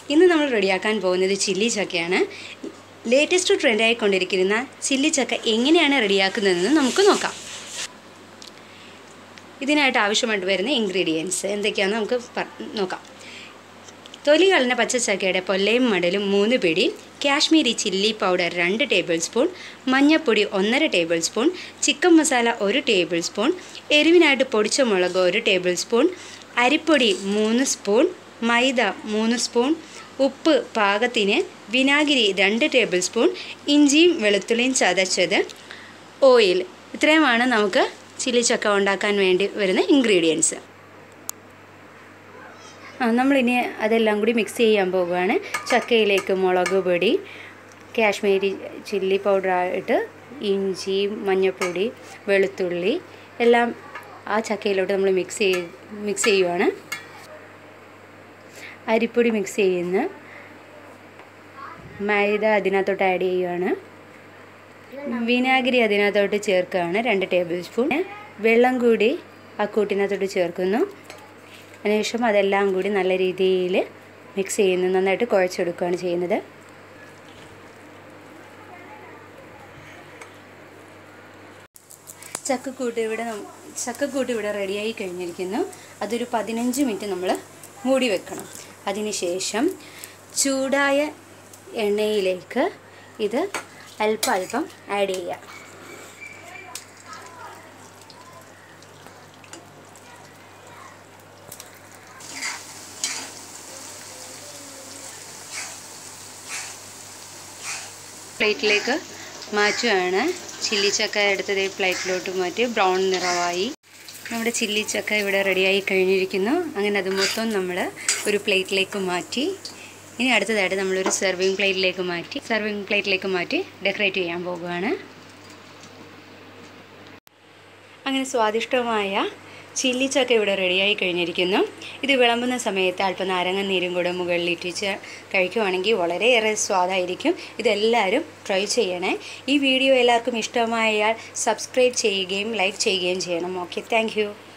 ഇന്ന് നമ്മൾ റെഡിയാക്കാൻ പോകുന്നത് ചില്ലി ചക്കയാണ് ലേറ്റസ്റ്റ് ട്രെൻഡായിക്കൊണ്ടിരിക്കുന്ന ചില്ലി ചക്ക എങ്ങനെയാണ് റെഡിയാക്കുന്നതെന്ന് നമുക്ക് നോക്കാം ഇതിനായിട്ട് ആവശ്യമായിട്ട് വരുന്ന ഇൻഗ്രീഡിയൻസ് എന്തൊക്കെയാണെന്ന് നമുക്ക് പ- നോക്കാം തൊലി കളഞ്ഞ പച്ചച്ചക്കയുടെ പൊല്ലയും മടലും മൂന്ന് പിടി കാശ്മീരി ചില്ലി പൗഡർ രണ്ട് ടേബിൾ സ്പൂൺ മഞ്ഞൾപ്പൊടി ഒന്നര ടേബിൾ സ്പൂൺ ചിക്കൻ മസാല ഒരു ടേബിൾ സ്പൂൺ എരിവിനായിട്ട് പൊടിച്ച മുളക് ഒരു ടേബിൾ സ്പൂൺ അരിപ്പൊടി മൂന്ന് സ്പൂൺ മൈദ മൂന്ന് സ്പൂൺ ഉപ്പ് പാകത്തിന് വിനാഗിരി രണ്ട് ടേബിൾ സ്പൂൺ ഇഞ്ചിയും വെളുത്തുള്ളിയും ചതച്ചത് ഓയിൽ ഇത്രയുമാണ് നമുക്ക് ചില്ലി ചക്ക ഉണ്ടാക്കാൻ വേണ്ടി വരുന്ന ഇൻഗ്രീഡിയൻസ് ആ നമ്മളിനി അതെല്ലാം കൂടി മിക്സ് ചെയ്യാൻ പോകുകയാണ് ചക്കയിലേക്ക് മുളക് പൊടി കാശ്മീരി ചില്ലി പൗഡറായിട്ട് ഇഞ്ചി മഞ്ഞൾപ്പൊടി വെളുത്തുള്ളി എല്ലാം ആ ചക്കയിലോട്ട് നമ്മൾ മിക്സ് ചെയ്ത് മിക്സ് ചെയ്യുവാണ് അരിപ്പൊടി മിക്സ് ചെയ്യുന്ന മൈദ അതിനകത്തോട്ട് ആഡ് ചെയ്യുവാണ് വിനാഗിരി അതിനകത്തോട്ട് ചേർക്കുകയാണ് രണ്ട് ടേബിൾ സ്പൂൺ വെള്ളം കൂടി ആ കൂട്ടിനകത്തോട്ട് ചേർക്കുന്നു അതിനുശേഷം അതെല്ലാം കൂടി നല്ല രീതിയിൽ മിക്സ് ചെയ്യുന്നു നന്നായിട്ട് കുഴച്ചെടുക്കുകയാണ് ചെയ്യുന്നത് ചക്കക്കൂട്ട് ഇവിടെ നം- ചക്കക്കൂട്ട് ഇവിടെ റെഡിയായി കഴിഞ്ഞിരിക്കുന്നു അതൊരു പതിനഞ്ച് മിനിറ്റ് നമ്മൾ മൂടി വെക്കണം അതിനുശേഷം ചൂടായ എണ്ണയിലേക്ക് ഇത് അല്പം അല്പം ആഡ് ചെയ്യാം പ്ലേറ്റിലേക്ക് മാറ്റുകയാണ് ചില്ലി ചക്ക എടുത്തത് ഈ പ്ലേറ്റിലോട്ട് മാറ്റി ബ്രൗൺ നിറമായി നമ്മുടെ ചില്ലി ചക്ക ഇവിടെ റെഡിയായി കഴിഞ്ഞിരിക്കുന്നു അങ്ങനെ അത് മൊത്തം നമ്മൾ ഒരു പ്ലേറ്റിലേക്ക് മാറ്റി ഇനി അടുത്തതായിട്ട് നമ്മളൊരു സെർവിങ് പ്ലേറ്റിലേക്ക് മാറ്റി സെർവിങ് പ്ലേറ്റിലേക്ക് മാറ്റി ഡെക്കറേറ്റ് ചെയ്യാൻ പോകുകയാണ് അങ്ങനെ സ്വാദിഷ്ടമായ ചില്ലി ചക്ക ഇവിടെ റെഡിയായി കഴിഞ്ഞിരിക്കുന്നു ഇത് വിളമ്പുന്ന സമയത്ത് അല്പം നാരങ്ങ നീരും കൂടെ മുകളിൽ ഇട്ടിച്ച് കഴിക്കുവാണെങ്കിൽ വളരെയേറെ സ്വാദായിരിക്കും ഇതെല്ലാവരും ട്രൈ ചെയ്യണേ ഈ വീഡിയോ എല്ലാവർക്കും ഇഷ്ടമായാൽ സബ്സ്ക്രൈബ് ചെയ്യുകയും ലൈക്ക് ചെയ്യുകയും ചെയ്യണം ഓക്കെ താങ്ക്